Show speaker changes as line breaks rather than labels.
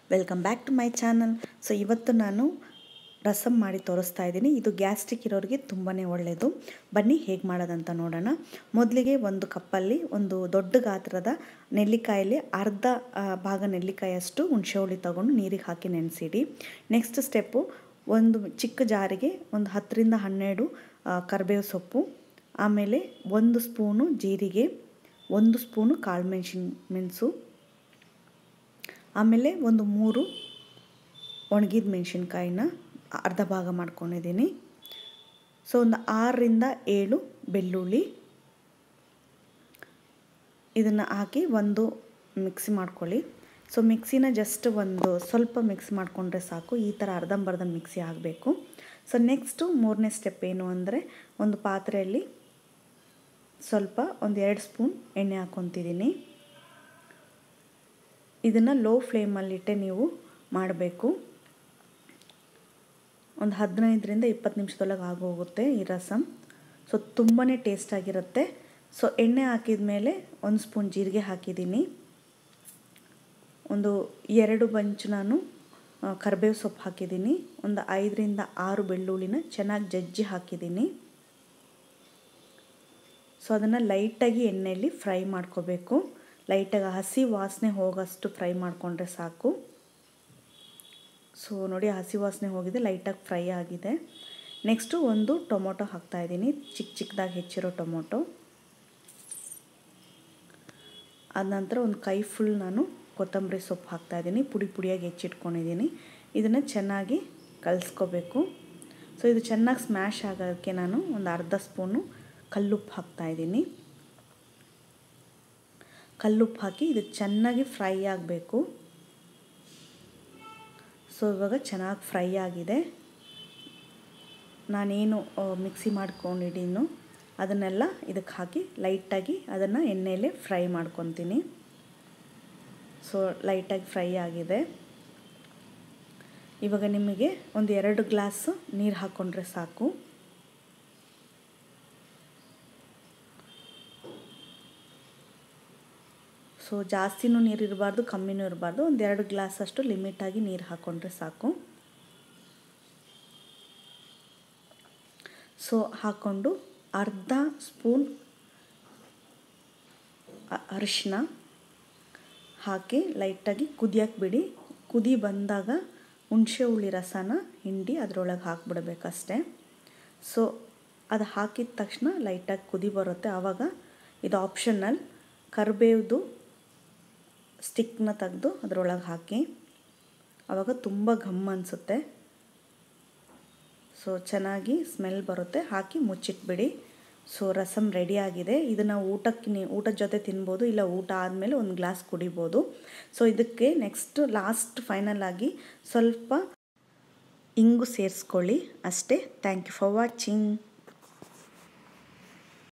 welcome back to my channel so ಇವತ್ತು ನಾನು ರಸಮ್ ಮಾಡಿ ತೋರಿಸ್ತಾ ಇದ್ದೀನಿ ಇದು ಗ್ಯಾಸ್ಟ್ರಿಕ್ ಇರೋರಿಗೆ ತುಂಬಾ ಒಳ್ಳೆಯದು ಬನ್ನಿ ಹೇಗೆ ಮಾಡೋದಂತ ನೋಡೋಣ ಮೊದಲಿಗೆ ಒಂದು ಕಪ್ಪಲ್ಲಿ ಒಂದು ದೊಡ್ಡ ಗಾತ್ರದ ನೆಲ್ಲಿಕಾಯಲ್ಲಿ ಅರ್ಧ ಆ, ಭಾಗ ನೆಲ್ಲಿಕಾಯಷ್ಟು ಹುಣಸೆ ಹುಳಿ ತೊಗೊಂಡು ನೀರಿಗೆ ಹಾಕಿ ನೆನೆಸಿಡಿ ನೆಕ್ಸ್ಟ್ ಸ್ಟೆಪ್ಪು ಒಂದು ಚಿಕ್ಕ ಜಾರಿಗೆ ಒಂದು ಹತ್ತರಿಂದ ಹನ್ನೆರಡು ಆ, ಕರಿಬೇವು ಸೊಪ್ಪು ಆಮೇಲೆ ಒಂದು ಸ್ಪೂನು ಜೀರಿಗೆ ಒಂದು ಸ್ಪೂನು ಕಾಳು ಮೆಣಸಿನ ಮೆಣಸು ಆಮೇಲೆ ಒಂದು ಮೂರು ಒಣಗಿದ ಮೆಣಸಿನ್ಕಾಯಿನ ಅರ್ಧ ಭಾಗ ಮಾಡ್ಕೊಂಡಿದ್ದೀನಿ ಸೊ ಒಂದು ಆರರಿಂದ ಏಳು ಬೆಳ್ಳುಳ್ಳಿ ಇದನ್ನು ಹಾಕಿ ಒಂದು ಮಿಕ್ಸಿ ಮಾಡ್ಕೊಳ್ಳಿ ಸೊ ಮಿಕ್ಸಿನ ಜಸ್ಟ್ ಒಂದು ಸ್ವಲ್ಪ ಮಿಕ್ಸ್ ಮಾಡಿಕೊಂಡ್ರೆ ಸಾಕು ಈ ಥರ ಅರ್ಧಂಬರ್ಧ ಮಿಕ್ಸಿ ಆಗಬೇಕು ಸೊ ನೆಕ್ಸ್ಟು ಮೂರನೇ ಸ್ಟೆಪ್ ಏನು ಅಂದರೆ ಒಂದು ಪಾತ್ರೆಯಲ್ಲಿ ಸ್ವಲ್ಪ ಒಂದು ಎರಡು ಸ್ಪೂನ್ ಎಣ್ಣೆ ಹಾಕ್ಕೊತಿದ್ದೀನಿ ಇದನ್ನು ಲೋ ಫ್ಲೇಮಲ್ಲಿಟ್ಟೆ ನೀವು ಮಾಡಬೇಕು ಒಂದು ಹದಿನೈದರಿಂದ ಇಪ್ಪತ್ತು ನಿಮಿಷದೊಳಗೆ ಆಗೋಗುತ್ತೆ ಈ ರಸಮ್ ಸೊ ತುಂಬಾ ಟೇಸ್ಟಾಗಿರುತ್ತೆ ಸೊ ಎಣ್ಣೆ ಹಾಕಿದ ಮೇಲೆ ಒಂದು ಸ್ಪೂನ್ ಜೀರಿಗೆ ಹಾಕಿದ್ದೀನಿ ಒಂದು ಎರಡು ಬಂಚು ನಾನು ಕರಿಬೇವು ಸೊಪ್ಪು ಹಾಕಿದ್ದೀನಿ ಒಂದು ಐದರಿಂದ ಆರು ಬೆಳ್ಳುಳ್ಳಿನ ಚೆನ್ನಾಗಿ ಜಜ್ಜಿ ಹಾಕಿದ್ದೀನಿ ಸೊ ಅದನ್ನು ಲೈಟಾಗಿ ಎಣ್ಣೆಯಲ್ಲಿ ಫ್ರೈ ಮಾಡ್ಕೋಬೇಕು ಲೈಟಾಗಿ ಹಸಿ ವಾಸನೆ ಹೋಗೋಷ್ಟು ಫ್ರೈ ಮಾಡಿಕೊಂಡ್ರೆ ಸಾಕು ಸೊ ನೋಡಿ ಹಸಿ ವಾಸನೆ ಹೋಗಿದೆ ಲೈಟಾಗಿ ಫ್ರೈ ಆಗಿದೆ ನೆಕ್ಸ್ಟು ಒಂದು ಟೊಮೊಟೊ ಹಾಕ್ತಾಯಿದ್ದೀನಿ ಚಿಕ್ಕ ಚಿಕ್ಕದಾಗಿ ಹೆಚ್ಚಿರೋ ಟೊಮೊಟೊ ಅದ ನಂತರ ಒಂದು ಕೈ ಫುಲ್ ನಾನು ಕೊತ್ತಂಬರಿ ಸೊಪ್ಪು ಹಾಕ್ತಾಯಿದ್ದೀನಿ ಪುಡಿ ಪುಡಿಯಾಗಿ ಹೆಚ್ಚಿಟ್ಕೊಂಡಿದ್ದೀನಿ ಇದನ್ನು ಚೆನ್ನಾಗಿ ಕಲಿಸ್ಕೋಬೇಕು ಸೊ ಇದು ಚೆನ್ನಾಗಿ ಸ್ಮ್ಯಾಶ್ ಆಗೋಕ್ಕೆ ನಾನು ಒಂದು ಅರ್ಧ ಸ್ಪೂನು ಕಲ್ಲುಪ್ಪು ಹಾಕ್ತಾಯಿದ್ದೀನಿ ಕಲ್ಲುಪ್ಪು ಹಾಕಿ ಇದು ಚೆನ್ನಾಗಿ ಫ್ರೈ ಆಗಬೇಕು ಸೊ ಇವಾಗ ಚೆನ್ನಾಗಿ ಫ್ರೈ ಆಗಿದೆ ನಾನೇನು ಮಿಕ್ಸಿ ಮಾಡ್ಕೊಂಡಿದ್ದೀನೋ ಅದನ್ನೆಲ್ಲ ಇದಕ್ಕೆ ಹಾಕಿ ಲೈಟಾಗಿ ಅದನ್ನು ಎಣ್ಣೆಯಲ್ಲೇ ಫ್ರೈ ಮಾಡ್ಕೊತೀನಿ ಸೊ ಲೈಟಾಗಿ ಫ್ರೈ ಆಗಿದೆ ಇವಾಗ ನಿಮಗೆ ಒಂದು ಎರಡು ಗ್ಲಾಸ್ ನೀರು ಹಾಕ್ಕೊಂಡ್ರೆ ಸಾಕು ಸೊ ಜಾಸ್ತಿನೂ ನೀರು ಇರಬಾರ್ದು ಕಮ್ಮಿನೂ ಇರಬಾರ್ದು ಒಂದು ಎರಡು ಗ್ಲಾಸ್ ಅಷ್ಟು ಲಿಮಿಟಾಗಿ ನೀರು ಹಾಕ್ಕೊಂಡ್ರೆ ಸಾಕು ಸೊ ಹಾಕ್ಕೊಂಡು ಅರ್ಧ ಸ್ಪೂನ್ ಅರಿಶಿನ ಹಾಕಿ ಲೈಟಾಗಿ ಕುದಿಯಕ್ಕೆ ಬಿಡಿ ಕುದಿ ಬಂದಾಗ ಹುಣಸೆ ಹುಳಿ ರಸನ ಹಿಂಡಿ ಅದರೊಳಗೆ ಹಾಕ್ಬಿಡ್ಬೇಕಷ್ಟೆ ಸೊ ಅದು ಹಾಕಿದ ತಕ್ಷಣ ಲೈಟಾಗಿ ಕುದಿ ಬರುತ್ತೆ ಆವಾಗ ಇದು ಆಪ್ಷನಲ್ ಕರಿಬೇವ್ದು ಸ್ಟಿಕ್ನ ತೆಗೆದು ಅದರೊಳಗೆ ಹಾಕಿ ಆವಾಗ ತುಂಬ ಘಮ್ ಅನಿಸುತ್ತೆ ಸೊ ಚೆನ್ನಾಗಿ ಸ್ಮೆಲ್ ಬರುತ್ತೆ ಹಾಕಿ ಮುಚ್ಚಿಟ್ಬಿಡಿ ಸೊ ರಸಮ್ ರೆಡಿಯಾಗಿದೆ ಇದನ್ನು ಊಟಕ್ಕೆ ನೀವು ಊಟದ ಜೊತೆ ತಿನ್ಬೋದು ಇಲ್ಲ ಊಟ ಆದಮೇಲೆ ಒಂದು ಗ್ಲಾಸ್ ಕುಡಿಬೋದು ಸೊ ಇದಕ್ಕೆ ನೆಕ್ಸ್ಟ್ ಲಾಸ್ಟ್ ಫೈನಲ್ ಆಗಿ ಸ್ವಲ್ಪ ಇಂಗು ಸೇರಿಸ್ಕೊಳ್ಳಿ ಅಷ್ಟೇ ಥ್ಯಾಂಕ್ ಯು ಫಾರ್ ವಾಚಿಂಗ್